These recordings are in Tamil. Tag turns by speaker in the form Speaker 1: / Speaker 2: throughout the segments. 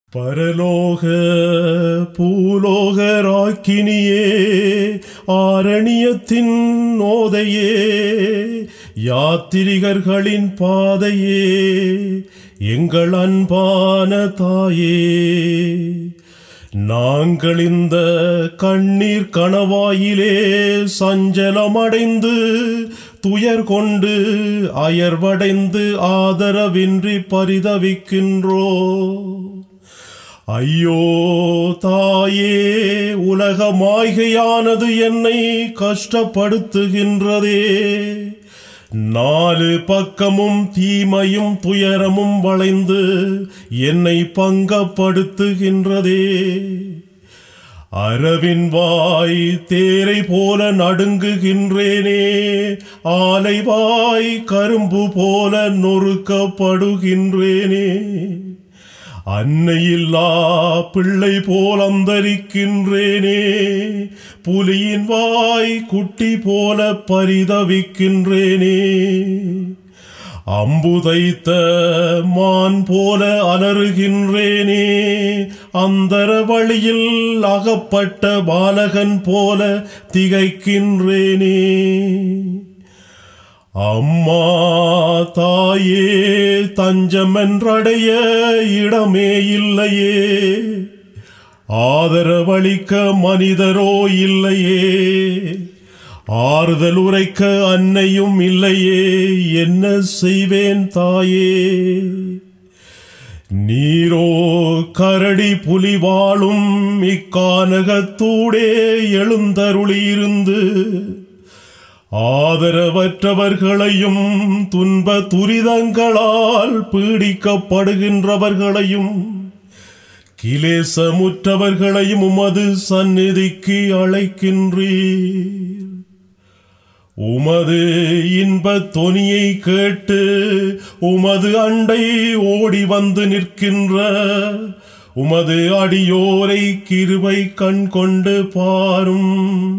Speaker 1: பரலோக பூலோக ராக்கினியே ஆரணியத்தின் ஓதையே யாத்திரிகர்களின் பாதையே எங்கள் அன்பான தாயே நாங்கள் இந்த கண்ணீர் கணவாயிலே சஞ்சலமடைந்து துயர் கொண்டு அயர்வடைந்து ஆதரவின்றி பரிதவிக்கின்றோ ஐயோ தாயே உலக மாய்கையானது என்னை கஷ்டப்படுத்துகின்றதே நாலு பக்கமும் தீமையும் துயரமும் வளைந்து என்னை பங்கப்படுத்துகின்றதே அரவின் வாய் தேரை போல நடுங்குகின்றேனே ஆலை வாய் கரும்பு போல நொறுக்கப்படுகின்றேனே அன்னையில்லா பிள்ளை போல் அந்தரிக்கின்றேனே புலியின் வாய் குட்டி போல பரிதவிக்கின்றேனே அம்புதைத்த மான் போல அலறுகின்றேனே அந்தர வழியில் அகப்பட்ட பாலகன் போல திகைக்கின்றேனே அம்மா தாயே தஞ்சமென்றடைய இடமே இல்லையே ஆதரவளிக்க மனிதரோ இல்லையே ஆறுதல் உரைக்க அன்னையும் இல்லையே என்ன செய்வேன் தாயே நீரோ கரடி புலி வாழும் இக்கானகத்தூடே எழுந்தருளியிருந்து ஆதரவற்றவர்களையும் துன்ப துரிதங்களால் பீடிக்கப்படுகின்றவர்களையும் கிலேசமுற்றவர்களையும் உமது சந்நிதிக்கு அழைக்கின்றீர் உமது இன்பத் தொனியை கேட்டு உமது அண்டை ஓடி வந்து நிற்கின்ற உமது அடியோரை கிருபை கண் கொண்டு பாரும்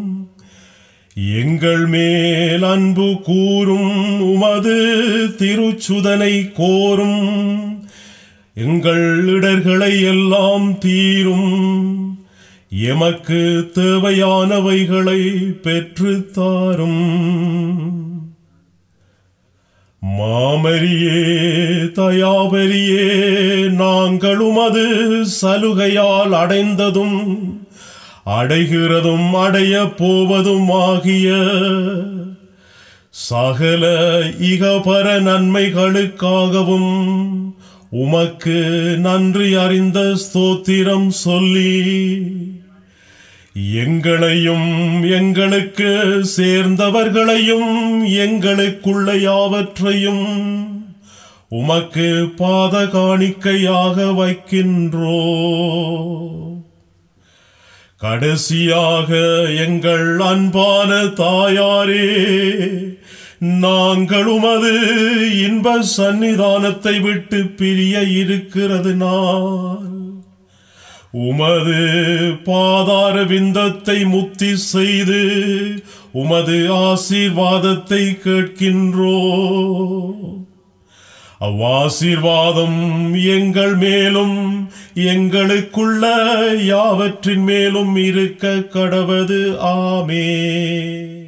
Speaker 1: எங்கள் மேல் அன்பு கூறும் உமது திருச்சுதனை கோரும் எங்கள் இடர்களை எல்லாம் தீரும் எமக்கு தேவையானவைகளை பெற்று தாரும் மாமரியே தயாவரியே நாங்களும் அது சலுகையால் அடைந்ததும் அடைகிறதும் அடைய போவதும் ஆகிய சகல இகபர நன்மைகளுக்காகவும் உமக்கு நன்றி அறிந்த ஸ்தோத்திரம் சொல்லி எங்களையும் எங்களுக்கு சேர்ந்தவர்களையும் எங்களுக்குள்ள யாவற்றையும் உமக்கு பாத காணிக்கையாக வைக்கின்றோ கடைசியாக எங்கள் அன்பான தாயாரே நாங்கள் உமது இன்ப சந்நிதானத்தை விட்டு பிரிய இருக்கிறது நான் உமது பாதார விந்தத்தை முத்தி செய்து உமது ஆசீர்வாதத்தை கேட்கின்றோ அவ்வாசீர்வாதம் எங்கள் மேலும் எங்களுக்குள்ள யாவற்றின் மேலும் இருக்க கடவது ஆமே